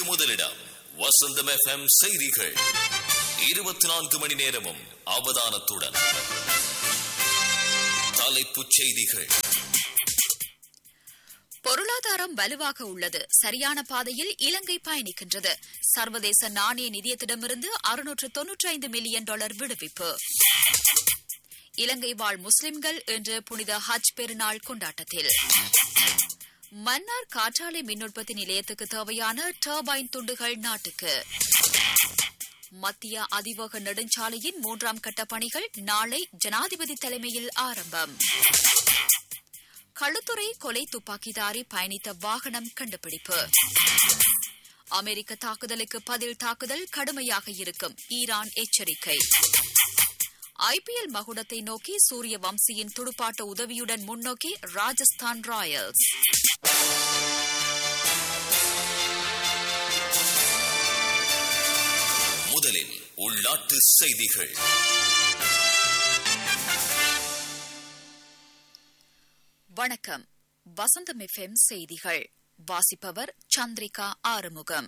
செய்திகளுக்கு முதலிடம் வசந்தம் எஃப்எம் செய்திகள் இருபத்தி நான்கு மணி நேரமும் அவதானத்துடன் தலைப்புச் செய்திகள் பொருளாதாரம் வலுவாக உள்ளது சரியான பாதையில் இலங்கை பயணிக்கின்றது சர்வதேச நாணய நிதியத்திடமிருந்து அறுநூற்று தொன்னூற்றி ஐந்து மில்லியன் டாலர் விடுவிப்பு இலங்கை வாழ் முஸ்லிம்கள் இன்று புனித ஹஜ் பெருநாள் கொண்டாட்டத்தில் மன்னார் காற்றாலை மின் உற்பத்தி நிலையத்துக்கு தேவையான டர்பைன் துண்டுகள் நாட்டுக்கு மத்திய அதிவேக நெடுஞ்சாலையின் மூன்றாம் கட்ட பணிகள் நாளை ஜனாதிபதி தலைமையில் ஆரம்பம் களுத்துறை கொலை துப்பாக்கிதாரி பயணித்த வாகனம் கண்டுபிடிப்பு அமெரிக்க தாக்குதலுக்கு பதில் தாக்குதல் கடுமையாக இருக்கும் ஈரான் எச்சரிக்கை ஐபிஎல் மகுடத்தை நோக்கி சூரிய வம்சியின் துடுப்பாட்ட உதவியுடன் முன்னோக்கி ராஜஸ்தான் ராயல்ஸ் முதலில் உள்நாட்டு செய்திகள் வணக்கம் வசந்தம் எஃப்எம் செய்திகள் வாசிப்பவர் சந்திரிகா ஆறுமுகம்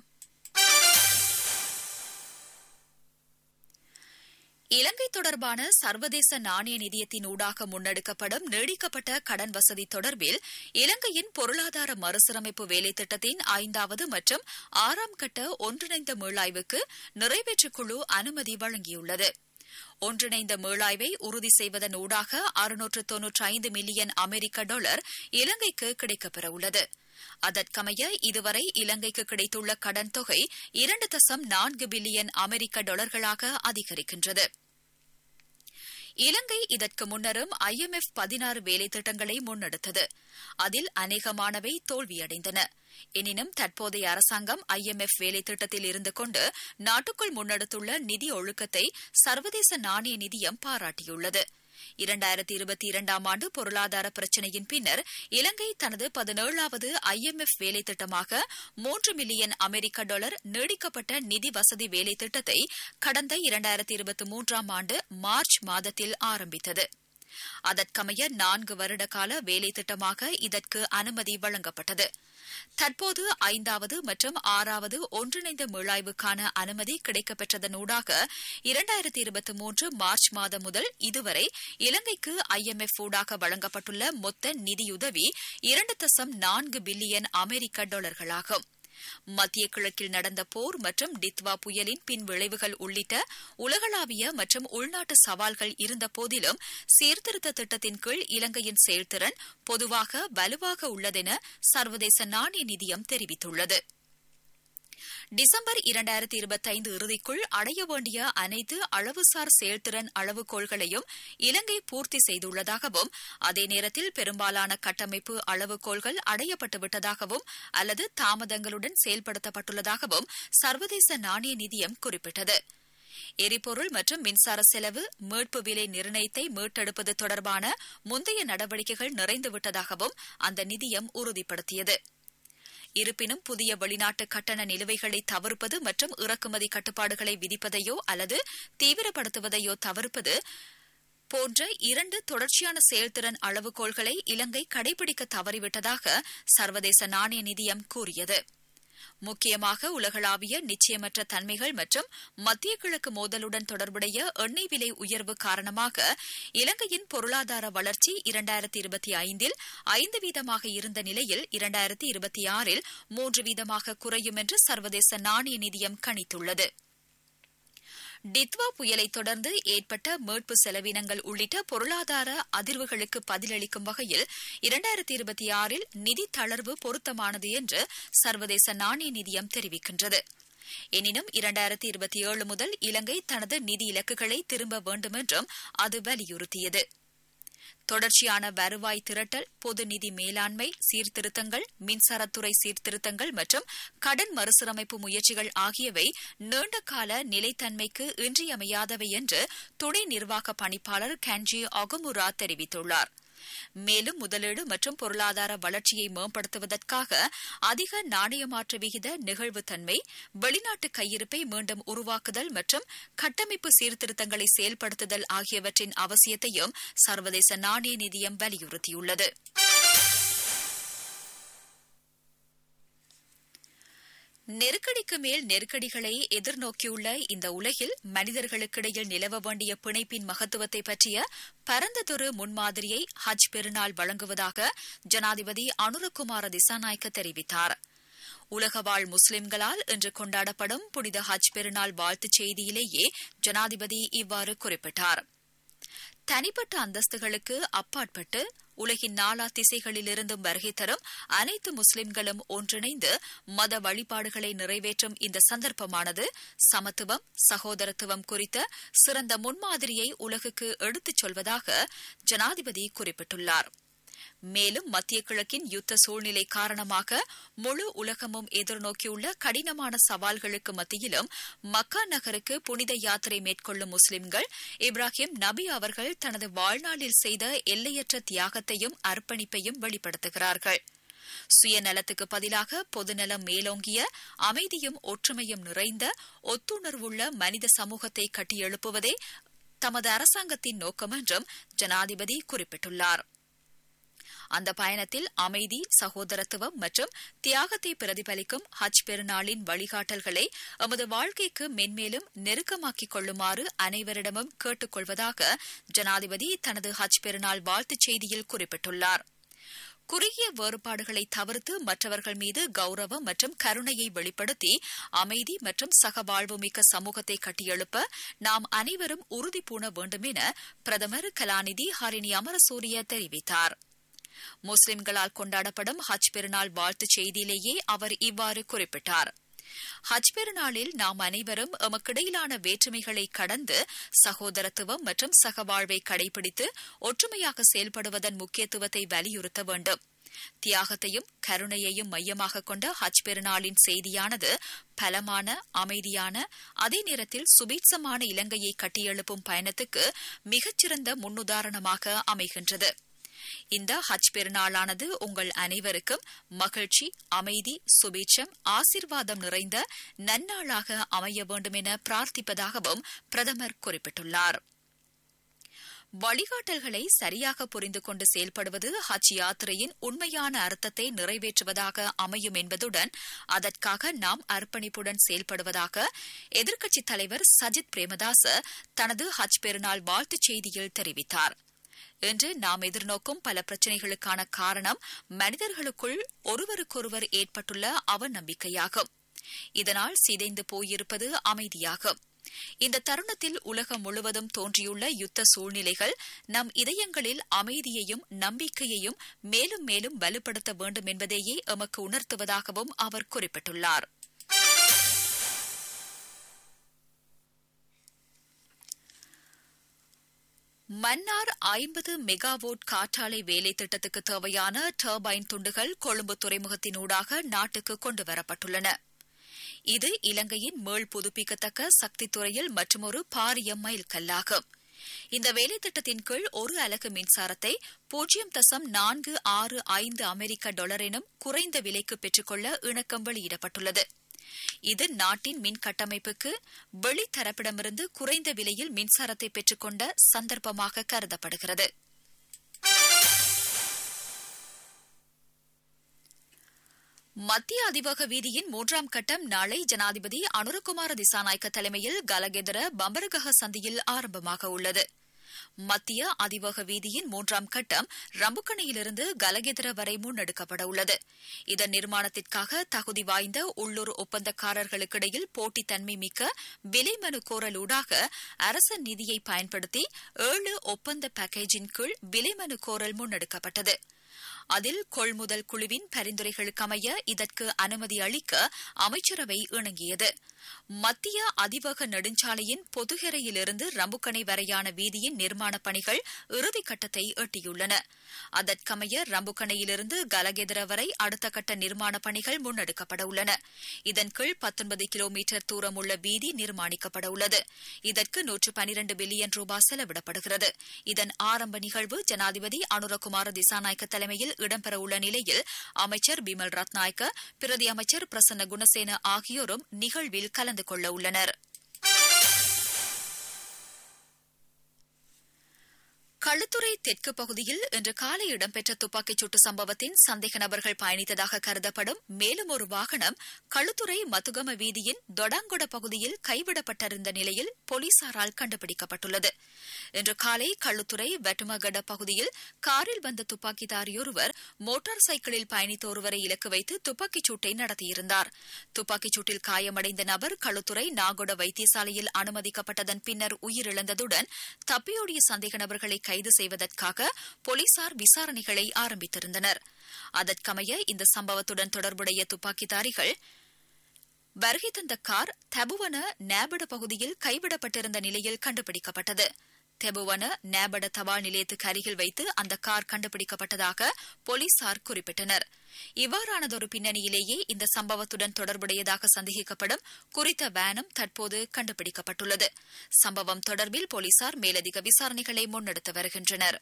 இலங்கை தொடர்பான சர்வதேச நாணய நிதியத்தின் ஊடாக முன்னெடுக்கப்படும் நீடிக்கப்பட்ட கடன் வசதி தொடர்பில் இலங்கையின் பொருளாதார மறுசீரமைப்பு வேலைத்திட்டத்தின் ஐந்தாவது மற்றும் ஆறாம் கட்ட ஒன்றிணைந்த மீளாய்வுக்கு நிறைவேற்றுக் குழு அனுமதி வழங்கியுள்ளது ஒன்றிணைந்த மீளாய்வை உறுதி செய்வதன் ஊடாக அறுநூற்று தொன்னூற்றி ஐந்து மில்லியன் அமெரிக்க டாலர் இலங்கைக்கு கிடைக்கப்பெறவுள்ளது அதற்கமைய இதுவரை இலங்கைக்கு கிடைத்துள்ள கடன் தொகை இரண்டு தசம் நான்கு பில்லியன் அமெரிக்க டாலர்களாக அதிகரிக்கின்றது இலங்கை இதற்கு முன்னரும் ஐஎம்எஃப் பதினாறு வேலை திட்டங்களை முன்னெடுத்தது அதில் அநேகமானவை தோல்வியடைந்தன எனினும் தற்போதைய அரசாங்கம் ஐஎம்எஃப் வேலை திட்டத்தில் இருந்து கொண்டு நாட்டுக்குள் முன்னெடுத்துள்ள நிதி ஒழுக்கத்தை சர்வதேச நாணய நிதியம் பாராட்டியுள்ளது இரண்டாயிரத்தி இருபத்தி இரண்டாம் ஆண்டு பொருளாதார பிரச்சினையின் பின்னர் இலங்கை தனது பதினேழாவது ஐஎம்எஃப் வேலை திட்டமாக மூன்று மில்லியன் அமெரிக்க டாலர் நீடிக்கப்பட்ட நிதி வசதி வேலை திட்டத்தை கடந்த இரண்டாயிரத்தி இருபத்தி மூன்றாம் ஆண்டு மார்ச் மாதத்தில் ஆரம்பித்தது அதற்கமைய நான்கு வருட கால வேலை திட்டமாக இதற்கு அனுமதி வழங்கப்பட்டது தற்போது ஐந்தாவது மற்றும் ஆறாவது ஒன்றிணைந்த மீளாய்வுக்கான அனுமதி கிடைக்கப்பெற்றதனூடாக இரண்டாயிரத்தி இருபத்தி மூன்று மார்ச் மாதம் முதல் இதுவரை இலங்கைக்கு ஐஎம்எஃப் ஊடாக வழங்கப்பட்டுள்ள மொத்த நிதியுதவி இரண்டு தசம் நான்கு பில்லியன் அமெரிக்க டாலர்களாகும் மத்திய கிழக்கில் நடந்த போர் மற்றும் டித்வா புயலின் பின் விளைவுகள் உள்ளிட்ட உலகளாவிய மற்றும் உள்நாட்டு சவால்கள் இருந்த போதிலும் சீர்திருத்த திட்டத்தின் கீழ் இலங்கையின் செயல்திறன் பொதுவாக வலுவாக உள்ளதென சர்வதேச நாணய நிதியம் தெரிவித்துள்ளது டிசம்பர் இரண்டாயிரத்தி இருபத்தைந்து இறுதிக்குள் அடைய வேண்டிய அனைத்து அளவுசார் செயல்திறன் அளவுகோள்களையும் இலங்கை பூர்த்தி செய்துள்ளதாகவும் அதே நேரத்தில் பெரும்பாலான கட்டமைப்பு அளவுகோள்கள் அடையப்பட்டுவிட்டதாகவும் அல்லது தாமதங்களுடன் செயல்படுத்தப்பட்டுள்ளதாகவும் சர்வதேச நாணய நிதியம் குறிப்பிட்டது எரிபொருள் மற்றும் மின்சார செலவு மீட்பு விலை நிர்ணயத்தை மீட்டெடுப்பது தொடர்பான முந்தைய நடவடிக்கைகள் நிறைந்துவிட்டதாகவும் அந்த நிதியம் உறுதிப்படுத்தியது இருப்பினும் புதிய வெளிநாட்டு கட்டண நிலுவைகளை தவிர்ப்பது மற்றும் இறக்குமதி கட்டுப்பாடுகளை விதிப்பதையோ அல்லது தீவிரப்படுத்துவதையோ தவிர்ப்பது போன்ற இரண்டு தொடர்ச்சியான செயல்திறன் அளவுகோள்களை இலங்கை கடைபிடிக்க தவறிவிட்டதாக சர்வதேச நாணய நிதியம் கூறியது முக்கியமாக உலகளாவிய நிச்சயமற்ற தன்மைகள் மற்றும் மத்திய கிழக்கு மோதலுடன் தொடர்புடைய எண்ணெய் விலை உயர்வு காரணமாக இலங்கையின் பொருளாதார வளர்ச்சி இரண்டாயிரத்தி இருபத்தி ஐந்தில் ஐந்து வீதமாக இருந்த நிலையில் இரண்டாயிரத்தி இருபத்தி ஆறில் மூன்று வீதமாக குறையும் என்று சர்வதேச நாணய நிதியம் கணித்துள்ளது டித்வா புயலை தொடர்ந்து ஏற்பட்ட மீட்பு செலவினங்கள் உள்ளிட்ட பொருளாதார அதிர்வுகளுக்கு பதிலளிக்கும் வகையில் இரண்டாயிரத்தி இருபத்தி ஆறில் நிதி தளர்வு பொருத்தமானது என்று சர்வதேச நாணய நிதியம் தெரிவிக்கின்றது எனினும் இரண்டாயிரத்தி இருபத்தி ஏழு முதல் இலங்கை தனது நிதி இலக்குகளை திரும்ப வேண்டும் என்றும் அது வலியுறுத்தியது தொடர்ச்சியான வருவாய் திரட்டல் பொது நிதி மேலாண்மை சீர்திருத்தங்கள் மின்சாரத்துறை சீர்திருத்தங்கள் மற்றும் கடன் மறுசீரமைப்பு முயற்சிகள் ஆகியவை நீண்டகால நிலைத்தன்மைக்கு இன்றியமையாதவை என்று துணை நிர்வாக பணிப்பாளர் கன்ஜி அகமுரா தெரிவித்துள்ளார் மேலும் முதலீடு மற்றும் பொருளாதார வளர்ச்சியை மேம்படுத்துவதற்காக அதிக நாணய மாற்று விகித நிகழ்வுத்தன்மை வெளிநாட்டு கையிருப்பை மீண்டும் உருவாக்குதல் மற்றும் கட்டமைப்பு சீர்திருத்தங்களை செயல்படுத்துதல் ஆகியவற்றின் அவசியத்தையும் சர்வதேச நாணய நிதியம் வலியுறுத்தியுள்ளது நெருக்கடிக்கு மேல் நெருக்கடிகளை எதிர்நோக்கியுள்ள இந்த உலகில் மனிதர்களுக்கிடையில் நிலவ வேண்டிய பிணைப்பின் மகத்துவத்தை பற்றிய பரந்ததொரு முன்மாதிரியை ஹஜ் பெருநாள் வழங்குவதாக ஜனாதிபதி அனுரகுமார திசாநாயக்க தெரிவித்தார் உலகவாழ் முஸ்லிம்களால் இன்று கொண்டாடப்படும் புனித ஹஜ் பெருநாள் வாழ்த்துச் செய்தியிலேயே ஜனாதிபதி இவ்வாறு குறிப்பிட்டார் தனிப்பட்ட அந்தஸ்துகளுக்கு அப்பாற்பட்டு உலகின் நாலா திசைகளிலிருந்தும் வருகை தரும் அனைத்து முஸ்லிம்களும் ஒன்றிணைந்து மத வழிபாடுகளை நிறைவேற்றும் இந்த சந்தர்ப்பமானது சமத்துவம் சகோதரத்துவம் குறித்த சிறந்த முன்மாதிரியை உலகுக்கு எடுத்துச் சொல்வதாக ஜனாதிபதி குறிப்பிட்டுள்ளார் மேலும் மத்திய கிழக்கின் யுத்த சூழ்நிலை காரணமாக முழு உலகமும் எதிர்நோக்கியுள்ள கடினமான சவால்களுக்கு மத்தியிலும் மக்கா நகருக்கு புனித யாத்திரை மேற்கொள்ளும் முஸ்லிம்கள் இப்ராஹிம் நபி அவர்கள் தனது வாழ்நாளில் செய்த எல்லையற்ற தியாகத்தையும் அர்ப்பணிப்பையும் வெளிப்படுத்துகிறார்கள் சுயநலத்துக்கு பதிலாக பொதுநலம் மேலோங்கிய அமைதியும் ஒற்றுமையும் நிறைந்த ஒத்துணர்வுள்ள மனித சமூகத்தை கட்டியெழுப்புவதே தமது அரசாங்கத்தின் நோக்கம் என்றும் ஜனாதிபதி குறிப்பிட்டுள்ளார் அந்த பயணத்தில் அமைதி சகோதரத்துவம் மற்றும் தியாகத்தை பிரதிபலிக்கும் ஹஜ் பெருநாளின் வழிகாட்டல்களை எமது வாழ்க்கைக்கு மென்மேலும் நெருக்கமாக்கிக் கொள்ளுமாறு அனைவரிடமும் கேட்டுக் கொள்வதாக ஜனாதிபதி தனது ஹஜ் பெருநாள் வாழ்த்துச் செய்தியில் குறிப்பிட்டுள்ளார் குறுகிய வேறுபாடுகளை தவிர்த்து மற்றவர்கள் மீது கௌரவம் மற்றும் கருணையை வெளிப்படுத்தி அமைதி மற்றும் சகவாழ்வுமிக்க சமூகத்தை கட்டியெழுப்ப நாம் அனைவரும் உறுதி பூண வேண்டும் என பிரதமர் கலாநிதி ஹரிணி அமரசூரிய தெரிவித்தார் முஸ்லிம்களால் கொண்டாடப்படும் ஹஜ் பெருநாள் வாழ்த்துச் செய்தியிலேயே அவர் இவ்வாறு குறிப்பிட்டார் ஹஜ் பெருநாளில் நாம் அனைவரும் எமக்கிடையிலான வேற்றுமைகளை கடந்து சகோதரத்துவம் மற்றும் சகவாழ்வை கடைபிடித்து ஒற்றுமையாக செயல்படுவதன் முக்கியத்துவத்தை வலியுறுத்த வேண்டும் தியாகத்தையும் கருணையையும் மையமாக கொண்ட ஹஜ் பெருநாளின் செய்தியானது பலமான அமைதியான அதே நேரத்தில் சுபீட்சமான இலங்கையை கட்டியெழுப்பும் பயணத்துக்கு மிகச்சிறந்த முன்னுதாரணமாக அமைகின்றது இந்த ஹஜ் பெருநாளானது உங்கள் அனைவருக்கும் மகிழ்ச்சி அமைதி சுபீட்சம் ஆசிர்வாதம் நிறைந்த நன்னாளாக அமைய வேண்டும் என பிரார்த்திப்பதாகவும் பிரதமர் குறிப்பிட்டுள்ளார் வழிகாட்டல்களை சரியாக புரிந்து கொண்டு செயல்படுவது ஹஜ் யாத்திரையின் உண்மையான அர்த்தத்தை நிறைவேற்றுவதாக அமையும் என்பதுடன் அதற்காக நாம் அர்ப்பணிப்புடன் செயல்படுவதாக எதிர்க்கட்சித் தலைவர் சஜித் பிரேமதாச தனது ஹஜ் பெருநாள் வாழ்த்துச் செய்தியில் தெரிவித்தார் இன்று நாம் எதிர்நோக்கும் பல பிரச்சினைகளுக்கான காரணம் மனிதர்களுக்குள் ஒருவருக்கொருவர் ஏற்பட்டுள்ள அவநம்பிக்கையாகும் இதனால் சிதைந்து போயிருப்பது அமைதியாகும் இந்த தருணத்தில் உலகம் முழுவதும் தோன்றியுள்ள யுத்த சூழ்நிலைகள் நம் இதயங்களில் அமைதியையும் நம்பிக்கையையும் மேலும் மேலும் வலுப்படுத்த வேண்டும் என்பதையே எமக்கு உணர்த்துவதாகவும் அவர் குறிப்பிட்டுள்ளார் மன்னார் ஐம்பது மெகாவோட் காற்றாலை வேலை திட்டத்துக்கு தேவையான டர்பைன் துண்டுகள் கொழும்பு துறைமுகத்தினூடாக நாட்டுக்கு கொண்டுவரப்பட்டுள்ளன இது இலங்கையின் மேல் புதுப்பிக்கத்தக்க சக்தி துறையில் மற்றொரு பாரிய மைல்கல்லாகும் இந்த வேலை திட்டத்தின் கீழ் ஒரு அலகு மின்சாரத்தை பூஜ்ஜியம் தசம் நான்கு ஆறு ஐந்து அமெரிக்க டாலர் எனும் குறைந்த விலைக்கு பெற்றுக்கொள்ள இணக்கம் வெளியிடப்பட்டுள்ளது இது நாட்டின் மின் கட்டமைப்புக்கு வெளித்தரப்பிடமிருந்து குறைந்த விலையில் மின்சாரத்தை பெற்றுக்கொண்ட சந்தர்ப்பமாக கருதப்படுகிறது மத்திய அதிவேக வீதியின் மூன்றாம் கட்டம் நாளை ஜனாதிபதி அனுரகுமார திசாநாயக்க தலைமையில் கலகெதர பம்பரகஹ சந்தியில் ஆரம்பமாக உள்ளது மத்திய அதிவேக வீதியின் மூன்றாம் கட்டம் ரம்புக்கணையிலிருந்து கலகெதர வரை முன்னெடுக்கப்பட உள்ளது இதன் நிர்மாணத்திற்காக தகுதி வாய்ந்த உள்ளூர் ஒப்பந்தக்காரர்களுக்கிடையில் போட்டித்தன்மை மிக்க விலை மனு கோரலூடாக அரச நிதியை பயன்படுத்தி ஏழு ஒப்பந்த பேக்கேஜின் கீழ் விலை மனு கோரல் முன்னெடுக்கப்பட்டது அதில் கொள்முதல் குழுவின் பரிந்துரைகளுக்கமைய இதற்கு அனுமதி அளிக்க அமைச்சரவை இணங்கியது மத்திய அதிவேக நெடுஞ்சாலையின் பொதுகரையிலிருந்து ரம்புக்கணை வரையான வீதியின் நிர்மாணப் பணிகள் இறுதிக்கட்டத்தை எட்டியுள்ளன அதற்கமைய ரம்புக்கணையிலிருந்து கலகெதர வரை அடுத்த கட்ட நிர்மாணப் பணிகள் முன்னெடுக்கப்பட உள்ளன இதன் கீழ் பத்தொன்பது கிலோமீட்டர் தூரம் உள்ள வீதி நிர்மாணிக்கப்பட உள்ளது இதற்கு நூற்று பனிரண்டு பில்லியன் ரூபாய் செலவிடப்படுகிறது இதன் ஆரம்ப நிகழ்வு ஜனாதிபதி அனுரகுமார திசாநாயக்க தலைமையில் இடம்பெறவுள்ள நிலையில் அமைச்சர் பிமல் ரத்நாயக்க பிரதி அமைச்சர் பிரசன்ன குணசேன ஆகியோரும் நிகழ்வில் கலந்து கொள்ள உள்ளனர் களுத்துறை தெற்கு பகுதியில் இன்று காலை இடம்பெற்ற துப்பாக்கிச் சூட்டு சம்பவத்தின் சந்தேக நபர்கள் பயணித்ததாக கருதப்படும் மேலும் ஒரு வாகனம் களுத்துறை மத்துகம வீதியின் தொடாங்கொட பகுதியில் கைவிடப்பட்டிருந்த நிலையில் போலீசாரால் கண்டுபிடிக்கப்பட்டுள்ளது இன்று காலை களுத்துறை வெட்டுமகட பகுதியில் காரில் வந்த துப்பாக்கிதாரியொருவர் மோட்டார் சைக்கிளில் பயணித்த ஒருவரை இலக்கு வைத்து துப்பாக்கிச் சூட்டை நடத்தியிருந்தார் துப்பாக்கிச் சூட்டில் காயமடைந்த நபர் களுத்துறை நாகொட வைத்தியசாலையில் அனுமதிக்கப்பட்டதன் பின்னர் உயிரிழந்ததுடன் தப்பியோடிய சந்தேக நபர்களை கைது செய்வதற்காக போலீசார் விசாரணைகளை ஆரம்பித்திருந்தனர் அதற்கமைய இந்த சம்பவத்துடன் தொடர்புடைய துப்பாக்கிதாரிகள் வருகை தந்த கார் தபுவன நேபட பகுதியில் கைவிடப்பட்டிருந்த நிலையில் கண்டுபிடிக்கப்பட்டது தெபுவன நேபட தபால் நிலையத்துக்கு அருகில் வைத்து அந்த கார் கண்டுபிடிக்கப்பட்டதாக போலீசார் குறிப்பிட்டனர் இவ்வாறானதொரு பின்னணியிலேயே இந்த சம்பவத்துடன் தொடர்புடையதாக சந்தேகிக்கப்படும் குறித்த வேனம் தற்போது கண்டுபிடிக்கப்பட்டுள்ளது சம்பவம் தொடர்பில் போலீசார் மேலதிக விசாரணைகளை முன்னெடுத்து வருகின்றனர்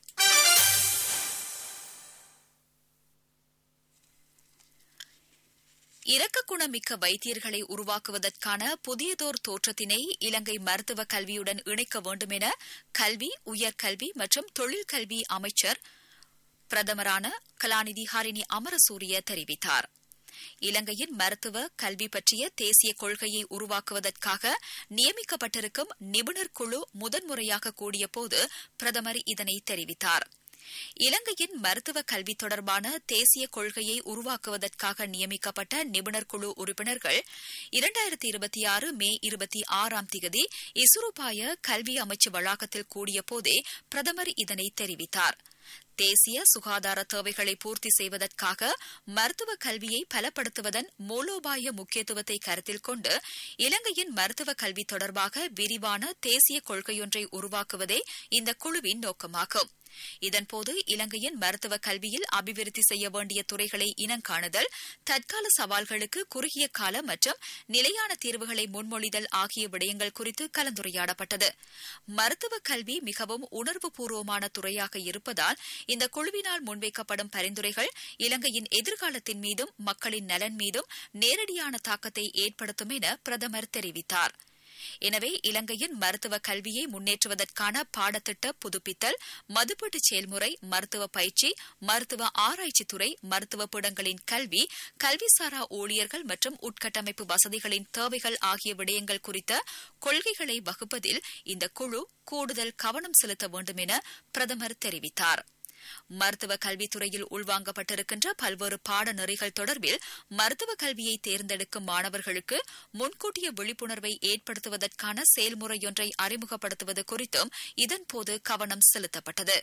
இரக்க குணமிக்க வைத்தியர்களை உருவாக்குவதற்கான புதியதோர் தோற்றத்தினை இலங்கை மருத்துவ கல்வியுடன் இணைக்க வேண்டும் என கல்வி உயர்கல்வி மற்றும் தொழிற்கல்வி அமைச்சர் பிரதமரான கலாநிதி ஹரிணி அமரசூரிய தெரிவித்தார் இலங்கையின் மருத்துவ கல்வி பற்றிய தேசிய கொள்கையை உருவாக்குவதற்காக நியமிக்கப்பட்டிருக்கும் நிபுணர் குழு முதன்முறையாக கூடியபோது பிரதமர் இதனை தெரிவித்தார் இலங்கையின் மருத்துவ கல்வி தொடர்பான தேசிய கொள்கையை உருவாக்குவதற்காக நியமிக்கப்பட்ட நிபுணர் குழு உறுப்பினர்கள் இரண்டாயிரத்தி இருபத்தி ஆறு மே இருபத்தி ஆறாம் திகதி இசுருபாய கல்வி அமைச்சு வளாகத்தில் கூடியபோதே பிரதமர் இதனை தெரிவித்தார் தேசிய சுகாதார தேவைகளை பூர்த்தி செய்வதற்காக மருத்துவ கல்வியை பலப்படுத்துவதன் மூலோபாய முக்கியத்துவத்தை கருத்தில் கொண்டு இலங்கையின் மருத்துவ கல்வி தொடர்பாக விரிவான தேசிய கொள்கையொன்றை உருவாக்குவதே இந்த குழுவின் நோக்கமாகும் இதன்போது இலங்கையின் மருத்துவ கல்வியில் அபிவிருத்தி செய்ய வேண்டிய துறைகளை இனங்காணுதல் தற்கால சவால்களுக்கு குறுகிய கால மற்றும் நிலையான தீர்வுகளை முன்மொழிதல் ஆகிய விடயங்கள் குறித்து கலந்துரையாடப்பட்டது மருத்துவ கல்வி மிகவும் உணர்வுபூர்வமான துறையாக இருப்பதால் இந்த குழுவினால் முன்வைக்கப்படும் பரிந்துரைகள் இலங்கையின் எதிர்காலத்தின் மீதும் மக்களின் நலன் மீதும் நேரடியான தாக்கத்தை ஏற்படுத்தும் என பிரதமர் தெரிவித்தார் எனவே இலங்கையின் மருத்துவ கல்வியை முன்னேற்றுவதற்கான பாடத்திட்ட புதுப்பித்தல் மதுப்பீட்டு செயல்முறை மருத்துவ பயிற்சி மருத்துவ ஆராய்ச்சித்துறை மருத்துவ பீடங்களின் கல்வி கல்விசாரா ஊழியர்கள் மற்றும் உட்கட்டமைப்பு வசதிகளின் தேவைகள் ஆகிய விடயங்கள் குறித்த கொள்கைகளை வகுப்பதில் இந்த குழு கூடுதல் கவனம் செலுத்த வேண்டும் என பிரதமர் தெரிவித்தார் மருத்துவ கல்வித்துறையில் உள்வாங்கப்பட்டிருக்கின்ற பல்வேறு பாடநெறிகள் தொடர்பில் மருத்துவ கல்வியை தேர்ந்தெடுக்கும் மாணவர்களுக்கு முன்கூட்டிய விழிப்புணர்வை ஏற்படுத்துவதற்கான செயல்முறையொன்றை அறிமுகப்படுத்துவது குறித்தும் இதன்போது கவனம் செலுத்தப்பட்டது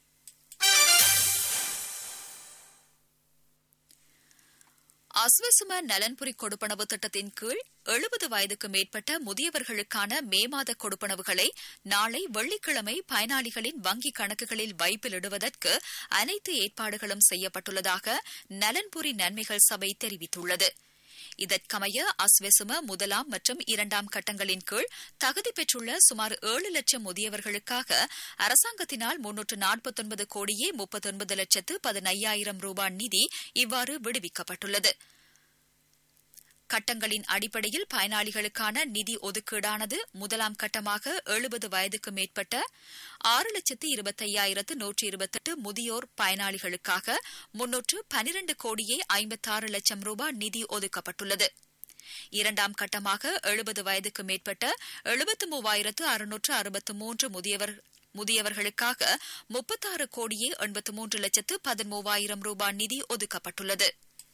அஸ்வசும நலன்புரி கொடுப்பனவு திட்டத்தின் கீழ் எழுபது வயதுக்கு மேற்பட்ட முதியவர்களுக்கான மே மாத கொடுப்பனவுகளை நாளை வெள்ளிக்கிழமை பயனாளிகளின் வங்கிக் கணக்குகளில் வைப்பிலிடுவதற்கு அனைத்து ஏற்பாடுகளும் செய்யப்பட்டுள்ளதாக நலன்புரி நன்மைகள் சபை தெரிவித்துள்ளது இதற்கமைய அஸ்வெசும முதலாம் மற்றும் இரண்டாம் கட்டங்களின் கீழ் தகுதி பெற்றுள்ள சுமார் ஏழு லட்சம் முதியவர்களுக்காக அரசாங்கத்தினால் முன்னூற்று நாற்பத்தொன்பது கோடியே முப்பத்தொன்பது லட்சத்து பதினையாயிரம் ரூபாய் நிதி இவ்வாறு விடுவிக்கப்பட்டுள்ளது கட்டங்களின் அடிப்படையில் பயனாளிகளுக்கான நிதி ஒதுக்கீடானது முதலாம் கட்டமாக எழுபது வயதுக்கு மேற்பட்ட ஆறு லட்சத்து இருபத்தையாயிரத்து நூற்றி இருபத்தெட்டு முதியோர் பயனாளிகளுக்காக முன்னூற்று பனிரண்டு கோடியே ஐம்பத்தாறு லட்சம் ரூபாய் நிதி ஒதுக்கப்பட்டுள்ளது இரண்டாம் கட்டமாக எழுபது வயதுக்கு மேற்பட்ட எழுபத்து மூவாயிரத்து அறுநூற்று அறுபத்து மூன்று முதியவர் முதியவர்களுக்காக முப்பத்தாறு கோடியே எண்பத்து மூன்று லட்சத்து பதிமூவாயிரம் ரூபாய் நிதி ஒதுக்கப்பட்டுள்ளது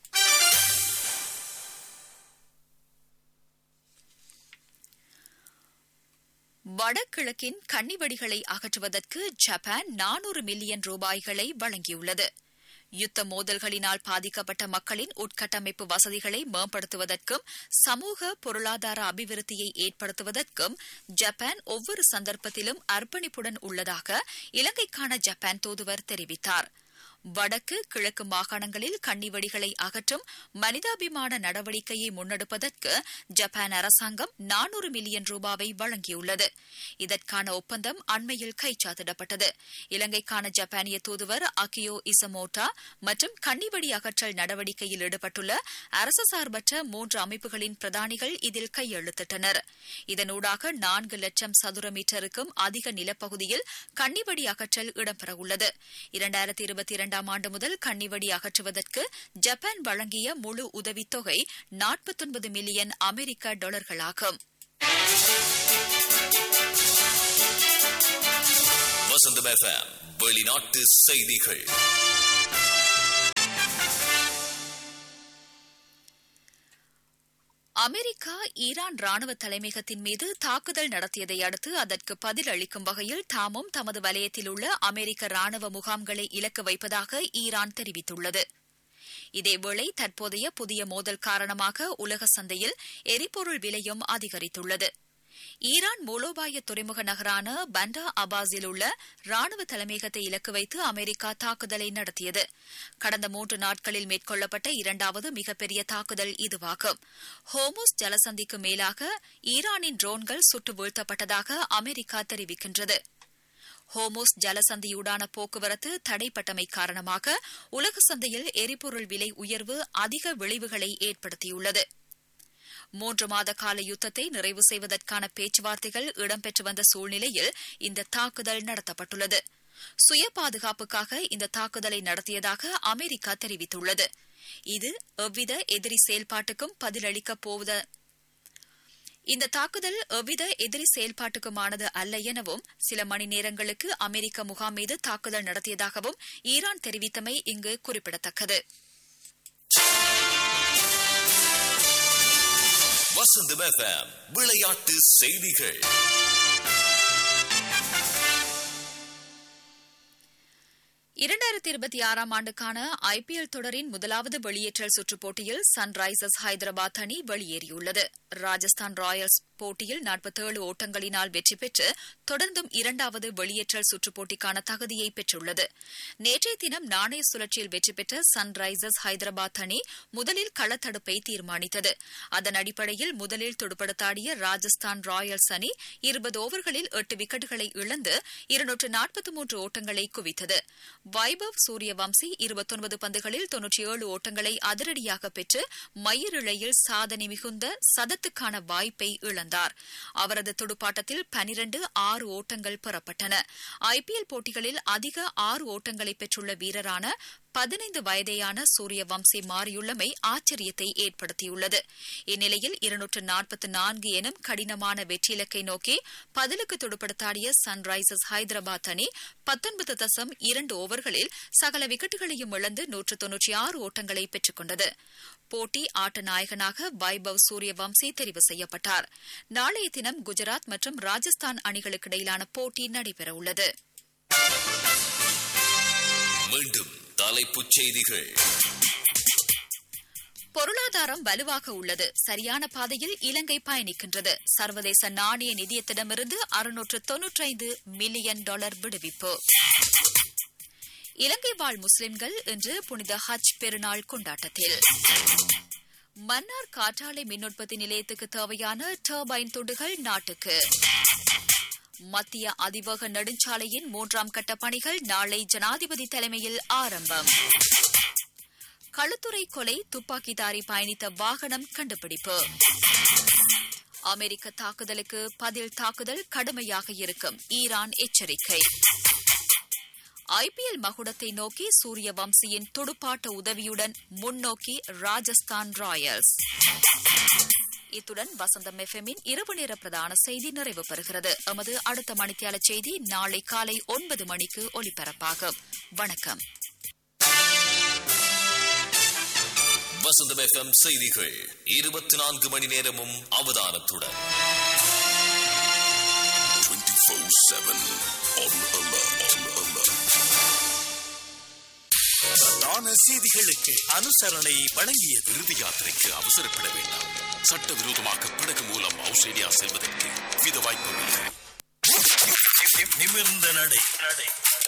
வடகிழக்கின் கன்னிவெடிகளை அகற்றுவதற்கு ஜப்பான் நானூறு மில்லியன் ரூபாய்களை வழங்கியுள்ளது யுத்த மோதல்களினால் பாதிக்கப்பட்ட மக்களின் உட்கட்டமைப்பு வசதிகளை மேம்படுத்துவதற்கும் சமூக பொருளாதார அபிவிருத்தியை ஏற்படுத்துவதற்கும் ஜப்பான் ஒவ்வொரு சந்தர்ப்பத்திலும் அர்ப்பணிப்புடன் உள்ளதாக இலங்கைக்கான ஜப்பான் தூதுவர் தெரிவித்தார் வடக்கு கிழக்கு மாகாணங்களில் கன்னிவெடிகளை அகற்றும் மனிதாபிமான நடவடிக்கையை முன்னெடுப்பதற்கு ஜப்பான் அரசாங்கம் நானூறு மில்லியன் ரூபாவை வழங்கியுள்ளது இதற்கான ஒப்பந்தம் அண்மையில் கைச்சாத்திடப்பட்டது இலங்கைக்கான ஜப்பானிய தூதுவர் அகியோ இசமோட்டா மற்றும் கன்னிவெடி அகற்றல் நடவடிக்கையில் ஈடுபட்டுள்ள அரசு சார்பற்ற மூன்று அமைப்புகளின் பிரதானிகள் இதில் கையெழுத்திட்டனர் இதனூடாக நான்கு லட்சம் சதுர மீட்டருக்கும் அதிக நிலப்பகுதியில் கன்னிவெடி அகற்றல் இடம்பெறவுள்ளது இரண்டாயிரத்தி இருபத்தி இரண்டாம் ஆண்டு முதல் கன்னிவெடி அகற்றுவதற்கு ஜப்பான் வழங்கிய முழு உதவித்தொகை நாற்பத்தொன்பது மில்லியன் அமெரிக்க டாலர்களாகும் வசந்தம் எஃப்எம் வெளிநாட்டு செய்திகள் அமெரிக்கா ஈரான் ராணுவ தலைமையகத்தின் மீது தாக்குதல் நடத்தியதை அடுத்து அதற்கு பதில் அளிக்கும் வகையில் தாமும் தமது வலயத்தில் உள்ள அமெரிக்க ராணுவ முகாம்களை இலக்கு வைப்பதாக ஈரான் தெரிவித்துள்ளது இதேவேளை தற்போதைய புதிய மோதல் காரணமாக உலக சந்தையில் எரிபொருள் விலையும் அதிகரித்துள்ளது ஈரான் மூலோபாய துறைமுக நகரான பண்டா அபாஸில் உள்ள ராணுவ தலைமையகத்தை இலக்கு வைத்து அமெரிக்கா தாக்குதலை நடத்தியது கடந்த மூன்று நாட்களில் மேற்கொள்ளப்பட்ட இரண்டாவது மிகப்பெரிய தாக்குதல் இதுவாகும் ஹோமோஸ் ஜலசந்திக்கு மேலாக ஈரானின் ட்ரோன்கள் சுட்டு வீழ்த்தப்பட்டதாக அமெரிக்கா தெரிவிக்கின்றது ஹோமோஸ் ஜலசந்தியூடான போக்குவரத்து தடைப்பட்டமை காரணமாக உலக சந்தையில் எரிபொருள் விலை உயர்வு அதிக விளைவுகளை ஏற்படுத்தியுள்ளது மூன்று மாத கால யுத்தத்தை நிறைவு செய்வதற்கான பேச்சுவார்த்தைகள் இடம்பெற்று வந்த சூழ்நிலையில் இந்த தாக்குதல் நடத்தப்பட்டுள்ளது சுய பாதுகாப்புக்காக இந்த தாக்குதலை நடத்தியதாக அமெரிக்கா தெரிவித்துள்ளது இது எவ்வித எதிரி செயல்பாட்டுக்கும் பதிலளிக்கப் போவத இந்த தாக்குதல் எவ்வித எதிரி செயல்பாட்டுக்குமானது அல்ல எனவும் சில மணி நேரங்களுக்கு அமெரிக்க முகாம் மீது தாக்குதல் நடத்தியதாகவும் ஈரான் தெரிவித்தமை இங்கு குறிப்பிடத்தக்கது வசந்தம் எஃப்எம் விளையாட்டு செய்திகள் இரண்டாயிரத்தி இருபத்தி ஆறாம் ஆண்டுக்கான ஐபிஎல் தொடரின் முதலாவது வெளியேற்றல் சுற்றுப் போட்டியில் சன்ரைசர்ஸ் ஹைதராபாத் அணி வெளியேறியுள்ளது ராஜஸ்தான் ராயல்ஸ் போட்டியில் நாற்பத்தேழு ஓட்டங்களினால் வெற்றி பெற்று தொடர்ந்தும் இரண்டாவது வெளியேற்றல் சுற்றுப் போட்டிக்கான தகுதியை பெற்றுள்ளது நேற்றைய தினம் நாணய சுழற்சியில் வெற்றி பெற்ற சன்ரைசர்ஸ் ஹைதராபாத் அணி முதலில் களத்தடுப்பை தீர்மானித்தது அதன் அடிப்படையில் முதலில் துடுப்படுத்தாடிய ராஜஸ்தான் ராயல்ஸ் அணி இருபது ஓவர்களில் எட்டு விக்கெட்டுகளை இழந்து இருநூற்று நாற்பத்தி மூன்று ஓட்டங்களை குவித்தது வைபவ் சூரியவம்சி இருபத்தொன்பது பந்துகளில் தொன்னூற்றி ஏழு ஓட்டங்களை அதிரடியாக பெற்று மயிரிழையில் சாதனை மிகுந்த சதத்துக்கான வாய்ப்பை இழந்தார் அவரது துடுப்பாட்டத்தில் பனிரண்டு ஆறு ஓட்டங்கள் பெறப்பட்டன ஐபிஎல் போட்டிகளில் அதிக ஆறு ஓட்டங்களை பெற்றுள்ள வீரரான பதினைந்து வயதேயான சூரியவம்சி மாறியுள்ளமை ஆச்சரியத்தை ஏற்படுத்தியுள்ளது இந்நிலையில் இருநூற்று நாற்பத்தி நான்கு எனும் கடினமான வெற்றி இலக்கை நோக்கி பதிலுக்கு துடுப்படுத்தாடிய சன்ரைசர்ஸ் ஹைதராபாத் அணி பத்தொன்பது தசம் இரண்டு ஓவர்களில் சகல விக்கெட்டுகளையும் இழந்து நூற்று தொன்னூற்றி ஆறு ஓட்டங்களை பெற்றுக் கொண்டது போட்டி ஆட்ட நாயகனாக வைபவ் சூரியவம்சி தெரிவு செய்யப்பட்டார் நாளைய தினம் குஜராத் மற்றும் ராஜஸ்தான் அணிகளுக்கிடையிலான போட்டி நடைபெறவுள்ளது மீண்டும் தலைப்புச் செய்திகள் பொருளாதாரம் வலுவாக உள்ளது சரியான பாதையில் இலங்கை பயணிக்கின்றது சர்வதேச நாணய நிதியத்திடமிருந்து அறுநூற்று தொன்னூற்றைந்து மில்லியன் டாலர் விடுவிப்பு இலங்கை வாழ் முஸ்லிம்கள் இன்று புனித ஹஜ் பெருநாள் கொண்டாட்டத்தில் மன்னார் காற்றாலை மின் உற்பத்தி நிலையத்துக்கு தேவையான டர்பைன் துண்டுகள் நாட்டுக்கு மத்திய அதிவேக நெடுஞ்சாலையின் மூன்றாம் கட்ட பணிகள் நாளை ஜனாதிபதி தலைமையில் ஆரம்பம் களுத்துறை கொலை துப்பாக்கிதாரி பயணித்த வாகனம் கண்டுபிடிப்பு அமெரிக்க தாக்குதலுக்கு பதில் தாக்குதல் கடுமையாக இருக்கும் ஈரான் எச்சரிக்கை ஐபிஎல் மகுடத்தை நோக்கி சூரிய வம்சியின் துடுப்பாட்ட உதவியுடன் முன்னோக்கி ராஜஸ்தான் ராயல்ஸ் இத்துடன் வசந்தம் எஃப்எம்மின் இரவு நேர பிரதான செய்தி நிறைவு பெறுகிறது எமது அடுத்த மணித்தியால செய்தி நாளை காலை ஒன்பது மணிக்கு ஒலிபரப்பாகும் வணக்கம் வசந்தம் எஃப்எம் செய்திகள் இருபத்தி நான்கு மணி நேரமும் அவதானத்துடன் 24-7 on alert. On alert. பிரதான செய்திகளுக்கு அனுசரணை வழங்கியது இறுதி யாத்திரைக்கு அவசரப்பட வேண்டாம் சட்டவிரோதமாக படகு மூலம் ஆஸ்திரேலியா செல்வதற்கு வித வாய்ப்புகள் நிமிர்ந்த நடை